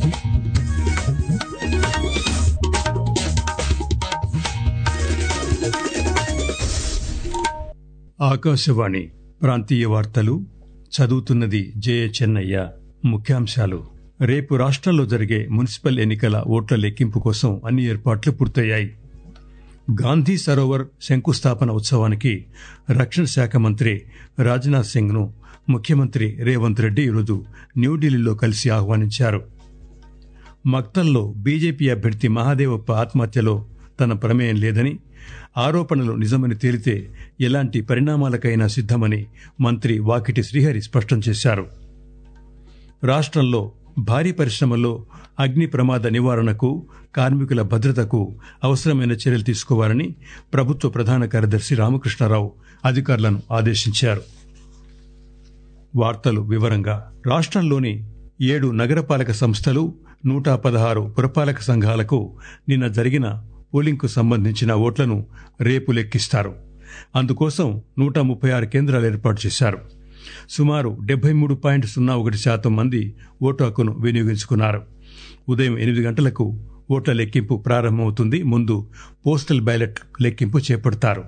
ఆకాశవాణి ప్రాంతీయ వార్తలు చదువుతున్నది జయ చెన్నయ్య ముఖ్యాంశాలు రేపు రాష్ట్రంలో జరిగే మున్సిపల్ ఎన్నికల ఓట్ల లెక్కింపు కోసం అన్ని ఏర్పాట్లు పూర్తయ్యాయి గాంధీ సరోవర్ శంకుస్థాపన ఉత్సవానికి రక్షణ శాఖ మంత్రి రాజ్నాథ్ సింగ్ ను ముఖ్యమంత్రి రేవంత్ రెడ్డి ఈరోజు న్యూఢిల్లీలో కలిసి ఆహ్వానించారు మక్తల్లో బీజేపీ అభ్యర్థి మహాదేవప్ప ఆత్మహత్యలో తన ప్రమేయం లేదని ఆరోపణలు నిజమని తేలితే ఎలాంటి పరిణామాలకైనా సిద్దమని మంత్రి వాకిటి శ్రీహరి స్పష్టం చేశారు రాష్ట్రంలో భారీ పరిశ్రమల్లో అగ్ని ప్రమాద నివారణకు కార్మికుల భద్రతకు అవసరమైన చర్యలు తీసుకోవాలని ప్రభుత్వ ప్రధాన కార్యదర్శి రామకృష్ణారావు అధికారులను ఆదేశించారు వార్తలు వివరంగా రాష్ట్రంలోని ఏడు నగరపాలక సంస్థలు నూట పదహారు పురపాలక సంఘాలకు నిన్న జరిగిన పోలింగ్కు సంబంధించిన ఓట్లను రేపు లెక్కిస్తారు అందుకోసం నూట ముప్పై ఆరు కేంద్రాలు ఏర్పాటు చేశారు సుమారు డెబ్బై మూడు పాయింట్ సున్నా ఒకటి శాతం మంది ఓటు హక్కును వినియోగించుకున్నారు ఉదయం ఎనిమిది గంటలకు ఓట్ల లెక్కింపు ప్రారంభమవుతుంది ముందు పోస్టల్ బ్యాలెట్ లెక్కింపు చేపడతారు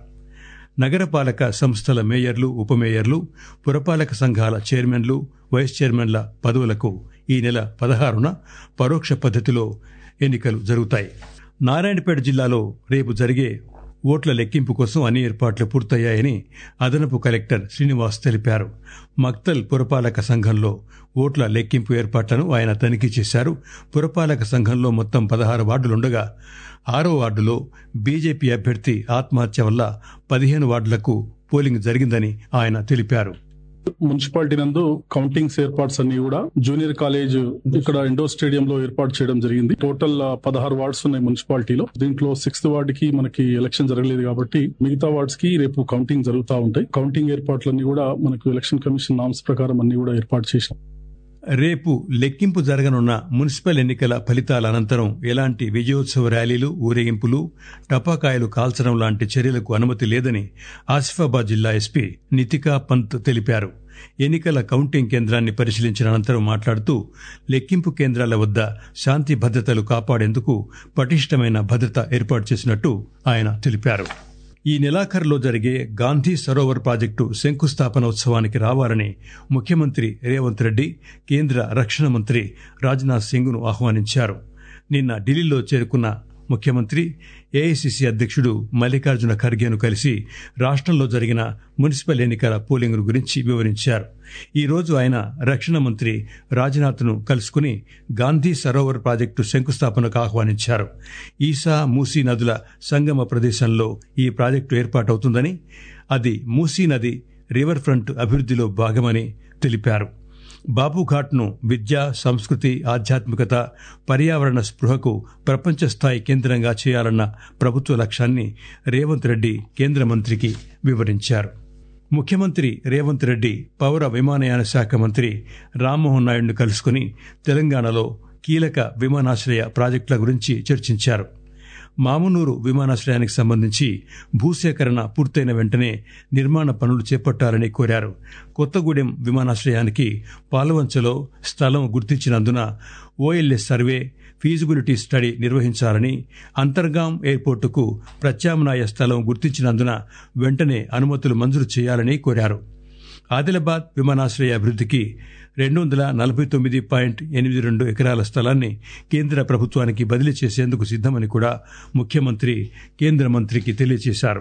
నగరపాలక సంస్థల మేయర్లు ఉప మేయర్లు పురపాలక సంఘాల చైర్మన్లు వైస్ చైర్మన్ల పదవులకు ఈ నెల పదహారున పరోక్ష పద్ధతిలో ఎన్నికలు జరుగుతాయి నారాయణపేట జిల్లాలో రేపు జరిగే ఓట్ల లెక్కింపు కోసం అన్ని ఏర్పాట్లు పూర్తయ్యాయని అదనపు కలెక్టర్ శ్రీనివాస్ తెలిపారు మక్తల్ పురపాలక సంఘంలో ఓట్ల లెక్కింపు ఏర్పాట్లను ఆయన తనిఖీ చేశారు పురపాలక సంఘంలో మొత్తం పదహారు వార్డులుండగా ఆరో వార్డులో బీజేపీ అభ్యర్థి ఆత్మహత్య వల్ల పదిహేను వార్డులకు పోలింగ్ జరిగిందని ఆయన తెలిపారు మున్సిపాలిటీ నందు కౌంటింగ్స్ ఏర్పాట్స్ అన్ని కూడా జూనియర్ కాలేజ్ ఇక్కడ ఇండోర్ స్టేడియం లో ఏర్పాటు చేయడం జరిగింది టోటల్ పదహారు వార్డ్స్ ఉన్నాయి మున్సిపాలిటీలో దీంట్లో సిక్స్త్ వార్డ్ కి మనకి ఎలక్షన్ జరగలేదు కాబట్టి మిగతా వార్డ్స్ కి రేపు కౌంటింగ్ జరుగుతూ ఉంటాయి కౌంటింగ్ ఏర్పాట్లన్నీ కూడా మనకు ఎలక్షన్ కమిషన్ నామ్స్ ప్రకారం అన్ని కూడా ఏర్పాటు చేసినాం రేపు లెక్కింపు జరగనున్న మున్సిపల్ ఎన్నికల ఫలితాల అనంతరం ఎలాంటి విజయోత్సవ ర్యాలీలు ఊరేగింపులు టపాకాయలు కాల్చడం లాంటి చర్యలకు అనుమతి లేదని ఆసిఫాబాద్ జిల్లా ఎస్పీ నితికా పంత్ తెలిపారు ఎన్నికల కౌంటింగ్ కేంద్రాన్ని పరిశీలించిన అనంతరం మాట్లాడుతూ లెక్కింపు కేంద్రాల వద్ద శాంతి భద్రతలు కాపాడేందుకు పటిష్టమైన భద్రత ఏర్పాటు చేసినట్టు ఆయన తెలిపారు ఈ నెలాఖరులో జరిగే గాంధీ సరోవర్ ప్రాజెక్టు శంకుస్థాపన ఉత్సవానికి రావాలని ముఖ్యమంత్రి రేవంత్ రెడ్డి కేంద్ర రక్షణ మంత్రి రాజ్నాథ్ సింగ్ ను ఆహ్వానించారు నిన్న ఢిల్లీలో చేరుకున్న ముఖ్యమంత్రి ఏఐసిసి అధ్యక్షుడు మల్లికార్జున ఖర్గేను కలిసి రాష్ట్రంలో జరిగిన మున్సిపల్ ఎన్నికల పోలింగ్ గురించి వివరించారు ఈ రోజు ఆయన రక్షణ మంత్రి రాజ్నాథ్ను కలుసుకుని గాంధీ సరోవర్ ప్రాజెక్టు శంకుస్థాపనకు ఆహ్వానించారు ఈసా మూసీ నదుల సంగమ ప్రదేశంలో ఈ ప్రాజెక్టు ఏర్పాటవుతుందని అది మూసీ నది రివర్ ఫ్రంట్ అభివృద్ధిలో భాగమని తెలిపారు బాబుఘాట్ను విద్య సంస్కృతి ఆధ్యాత్మికత పర్యావరణ స్పృహకు ప్రపంచ స్థాయి కేంద్రంగా చేయాలన్న ప్రభుత్వ లక్ష్యాన్ని రేవంత్ రెడ్డి కేంద్ర మంత్రికి వివరించారు ముఖ్యమంత్రి రేవంత్ రెడ్డి పౌర విమానయాన శాఖ మంత్రి రామ్మోహన్ నాయుడును కలుసుకుని తెలంగాణలో కీలక విమానాశ్రయ ప్రాజెక్టుల గురించి చర్చించారు మామునూరు విమానాశ్రయానికి సంబంధించి భూసేకరణ పూర్తయిన వెంటనే నిర్మాణ పనులు చేపట్టాలని కోరారు కొత్తగూడెం విమానాశ్రయానికి పాలవంచలో స్థలం గుర్తించినందున ఓఎల్ఎస్ సర్వే ఫీజిబిలిటీ స్టడీ నిర్వహించాలని అంతర్గాం ఎయిర్పోర్టుకు ప్రత్యామ్నాయ స్థలం గుర్తించినందున వెంటనే అనుమతులు మంజూరు చేయాలని కోరారు ఆదిలాబాద్ విమానాశ్రయ అభివృద్ధికి రెండు వందల నలభై తొమ్మిది పాయింట్ ఎనిమిది రెండు ఎకరాల స్థలాన్ని కేంద్ర ప్రభుత్వానికి బదిలీ చేసేందుకు సిద్దమని కూడా ముఖ్యమంత్రి కేంద్ర మంత్రికి తెలియజేశారు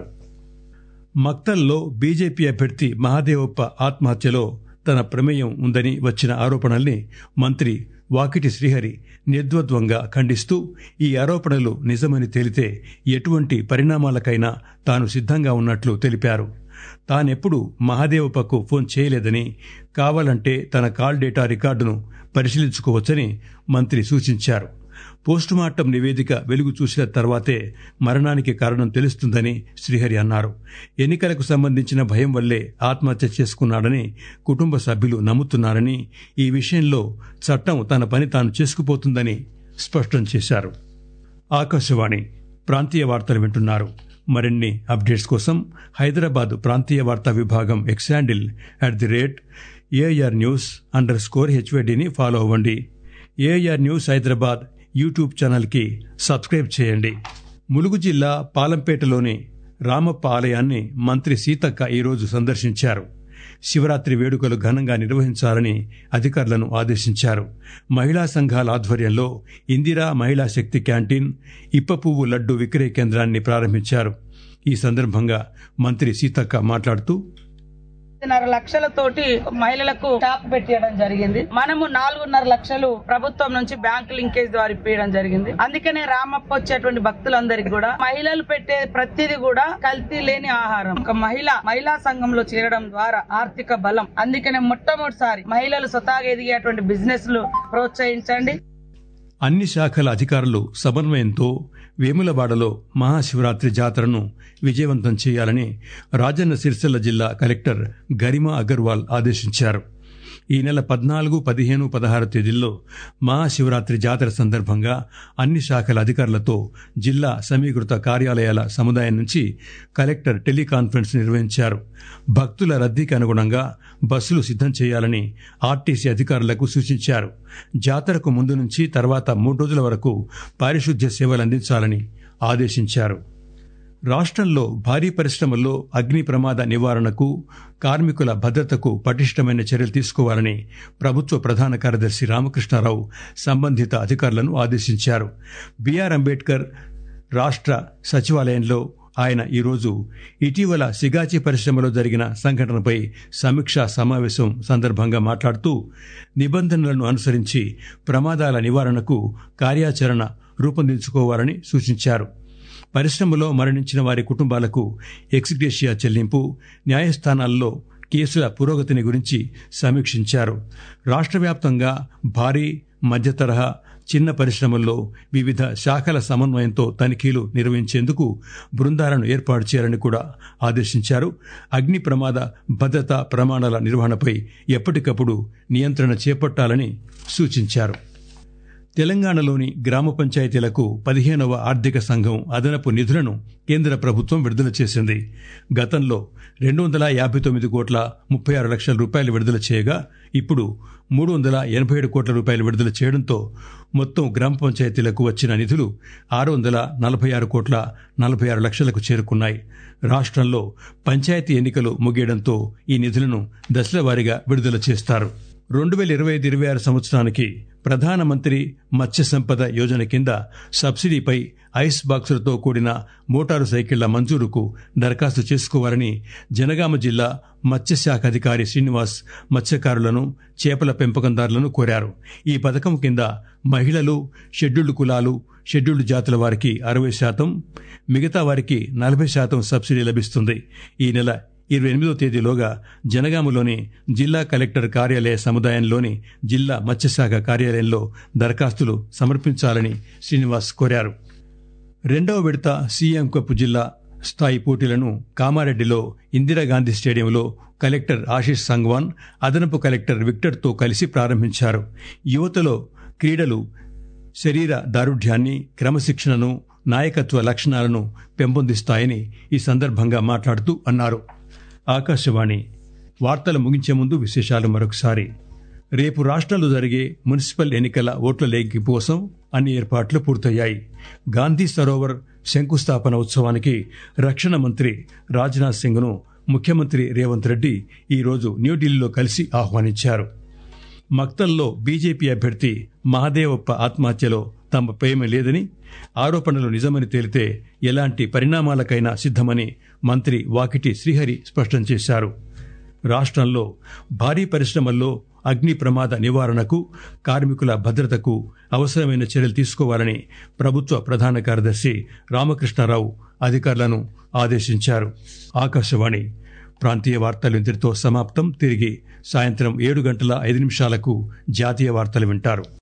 మక్తల్లో బీజేపీ అభ్యర్థి మహాదేవప్ప ఆత్మహత్యలో తన ప్రమేయం ఉందని వచ్చిన ఆరోపణల్ని మంత్రి వాకిటి శ్రీహరి నిర్ద్వంద్వంగా ఖండిస్తూ ఈ ఆరోపణలు నిజమని తేలితే ఎటువంటి పరిణామాలకైనా తాను సిద్ధంగా ఉన్నట్లు తెలిపారు తానెప్పుడు మహాదేవప్పకు ఫోన్ చేయలేదని కావాలంటే తన కాల్ డేటా రికార్డును పరిశీలించుకోవచ్చని మంత్రి సూచించారు పోస్టుమార్టం నివేదిక వెలుగు చూసిన తర్వాతే మరణానికి కారణం తెలుస్తుందని శ్రీహరి అన్నారు ఎన్నికలకు సంబంధించిన భయం వల్లే ఆత్మహత్య చేసుకున్నాడని కుటుంబ సభ్యులు నమ్ముతున్నారని ఈ విషయంలో చట్టం తన పని తాను చేసుకుపోతుందని స్పష్టం చేశారు ఆకాశవాణి ప్రాంతీయ వార్తలు వింటున్నారు మరిన్ని అప్డేట్స్ కోసం హైదరాబాద్ ప్రాంతీయ వార్తా విభాగం X handle at the rate AR news underscore హెచ్వైడిని ఫాలో అవ్వండి ఏఐఆర్ న్యూస్ హైదరాబాద్ యూట్యూబ్ ఛానల్కి సబ్స్క్రైబ్ చేయండి ములుగు జిల్లా పాలంపేటలోని రామప్ప ఆలయాన్ని మంత్రి సీతక్క ఈరోజు సందర్శించారు శివరాత్రి వేడుకలు ఘనంగా నిర్వహించాలని అధికారులను ఆదేశించారు మహిళా సంఘాల ఆధ్వర్యంలో ఇందిరా మహిళా శక్తి క్యాంటీన్ ఇప్ప పువ్వు లడ్డు విక్రయ కేంద్రాన్ని ప్రారంభించారు ఈ సందర్భంగా మంత్రి సీతక్క మాట్లాడుతూ ఐదున్నర లక్షలతోటి మహిళలకు షాప్ పెట్టియడం జరిగింది మనము నాలుగున్నర లక్షలు ప్రభుత్వం నుంచి బ్యాంక్ లింకేజ్ ద్వారా ఇప్పించడం జరిగింది అందుకనే రామప్ప వచ్చేటువంటి భక్తులందరికీ కూడా మహిళలు పెట్టే ప్రతిదీ కూడా కల్తీ లేని ఆహారం ఒక మహిళ మహిళా సంఘంలో చేరడం ద్వారా ఆర్థిక బలం అందుకనే మొట్టమొదటిసారి మహిళలు స్వతహాగా ఎదిగేటువంటి బిజినెస్ లు ప్రోత్సహించండి అన్ని శాఖల అధికారులు సమన్వయంతో వేములవాడలో మహాశివరాత్రి జాతరను విజయవంతం చేయాలని రాజన్న సిరిసిల్ల జిల్లా కలెక్టర్ గరిమా అగర్వాల్ ఆదేశించారు ఈ నెల పద్నాలుగు పదిహేను పదహారు తేదీల్లో మహాశివరాత్రి జాతర సందర్భంగా అన్ని శాఖల అధికారులతో జిల్లా సమీకృత కార్యాలయాల సముదాయం నుంచి కలెక్టర్ టెలికాన్ఫరెన్స్ నిర్వహించారు భక్తుల రద్దీకి అనుగుణంగా బస్సులు సిద్ధం చేయాలని ఆర్టీసీ అధికారులకు సూచించారు జాతరకు ముందు నుంచి తర్వాత మూడు రోజుల వరకు పారిశుద్ధ్య సేవలు అందించాలని ఆదేశించారు రాష్ట్రంలో భారీ పరిశ్రమల్లో అగ్ని ప్రమాద నివారణకు కార్మికుల భద్రతకు పటిష్టమైన చర్యలు తీసుకోవాలని ప్రభుత్వ ప్రధాన కార్యదర్శి రామకృష్ణారావు సంబంధిత అధికారులను ఆదేశించారు బీఆర్ అంబేద్కర్ రాష్ట్ర సచివాలయంలో ఆయన ఈరోజు ఇటీవల సిగాచి పరిశ్రమలో జరిగిన సంఘటనపై సమీక్షా సమావేశం సందర్భంగా మాట్లాడుతూ నిబంధనలను అనుసరించి ప్రమాదాల నివారణకు కార్యాచరణ రూపొందించుకోవాలని సూచించారు పరిశ్రమలో మరణించిన వారి కుటుంబాలకు ఎక్స్గ్రేషియా చెల్లింపు న్యాయస్థానాల్లో కేసుల పురోగతిని గురించి సమీక్షించారు రాష్ట్ర వ్యాప్తంగా భారీ మధ్యతరహా చిన్న పరిశ్రమల్లో వివిధ శాఖల సమన్వయంతో తనిఖీలు నిర్వహించేందుకు బృందాలను ఏర్పాటు చేయాలని కూడా ఆదేశించారు అగ్ని ప్రమాద భద్రతా ప్రమాణాల నిర్వహణపై ఎప్పటికప్పుడు నియంత్రణ చేపట్టాలని సూచించారు తెలంగాణలోని గ్రామ పంచాయతీలకు పదిహేనవ ఆర్థిక సంఘం అదనపు నిధులను కేంద్ర ప్రభుత్వం విడుదల చేసింది గతంలో రెండు వందల యాభై తొమ్మిది కోట్ల ముప్పై ఆరు లక్షల రూపాయలు విడుదల చేయగా ఇప్పుడు మూడు వందల ఎనభై ఏడు కోట్ల రూపాయలు విడుదల చేయడంతో మొత్తం గ్రామ పంచాయతీలకు వచ్చిన నిధులు ఆరు వందల నలభై ఆరు కోట్ల నలభై ఆరు లక్షలకు చేరుకున్నాయి రాష్ట్రంలో పంచాయతీ ఎన్నికలు ముగియడంతో ఈ నిధులను దశల వారీగా విడుదల చేస్తారు రెండు వేల ఇరవై ఐదు ఇరవై ఆరు సంవత్సరానికి ప్రధానమంత్రి మత్స్య సంపద యోజన కింద సబ్సిడీపై ఐస్ బాక్సులతో కూడిన మోటారు సైకిళ్ల మంజూరుకు దరఖాస్తు చేసుకోవాలని జనగామ జిల్లా మత్స్యశాఖ అధికారి శ్రీనివాస్ మత్స్యకారులను చేపల పెంపకందారులను కోరారు ఈ పథకం కింద మహిళలు షెడ్యూల్డ్ కులాలు షెడ్యూల్డ్ జాతుల వారికి అరవై శాతం మిగతా వారికి నలభై శాతం సబ్సిడీ లభిస్తుంది ఈ నెల ఇరవై ఎనిమిదో తేదీలోగా జనగామలోని జిల్లా కలెక్టర్ కార్యాలయ సముదాయంలోని జిల్లా మత్స్యశాఖ కార్యాలయంలో దరఖాస్తులు సమర్పించాలని శ్రీనివాస్ కోరారు రెండవ విడత సీఎం కప్ జిల్లా స్థాయి పోటీలను కామారెడ్డిలో ఇందిరాగాంధీ స్టేడియంలో కలెక్టర్ ఆశీష్ సంగ్వాన్ అదనపు కలెక్టర్ విక్టర్తో కలిసి ప్రారంభించారు యువతలో క్రీడలు శరీర దారుఢ్యాన్ని క్రమశిక్షణను నాయకత్వ లక్షణాలను పెంపొందిస్తాయని ఈ సందర్భంగా మాట్లాడుతూ అన్నారు ఆకాశవాణి వార్తలు ముగించే ముందు విశేషాలు మరొకసారి రేపు రాష్ట్రంలో జరిగే మున్సిపల్ ఎన్నికల ఓట్ల లెక్కింపు కోసం అన్ని ఏర్పాట్లు పూర్తయ్యాయి గాంధీ సరోవర్ శంకుస్థాపన ఉత్సవానికి రక్షణ మంత్రి రాజ్నాథ్ సింగ్ను ముఖ్యమంత్రి రేవంత్ రెడ్డి ఈరోజు న్యూఢిల్లీలో కలిసి ఆహ్వానించారు మక్తల్లో బీజేపీ అభ్యర్థి మహదేవప్ప ఆత్మహత్యలో తమ ప్రేమ లేదని ఆరోపణలు నిజమని తేలితే ఎలాంటి పరిణామాలకైనా సిద్దమని మంత్రి వాకిటి శ్రీహరి స్పష్టం చేశారు రాష్ట్రంలో భారీ పరిశ్రమల్లో అగ్ని ప్రమాద నివారణకు కార్మికుల భద్రతకు అవసరమైన చర్యలు తీసుకోవాలని ప్రభుత్వ ప్రధాన కార్యదర్శి రామకృష్ణారావు అధికారులను ఆదేశించారు ఆకాశవాణి ప్రాంతీయ వార్తలు ఇంతటితో సమాప్తం తిరిగి సాయంత్రం ఏడు గంటల ఐదు నిమిషాలకు జాతీయ వార్తలు వింటారు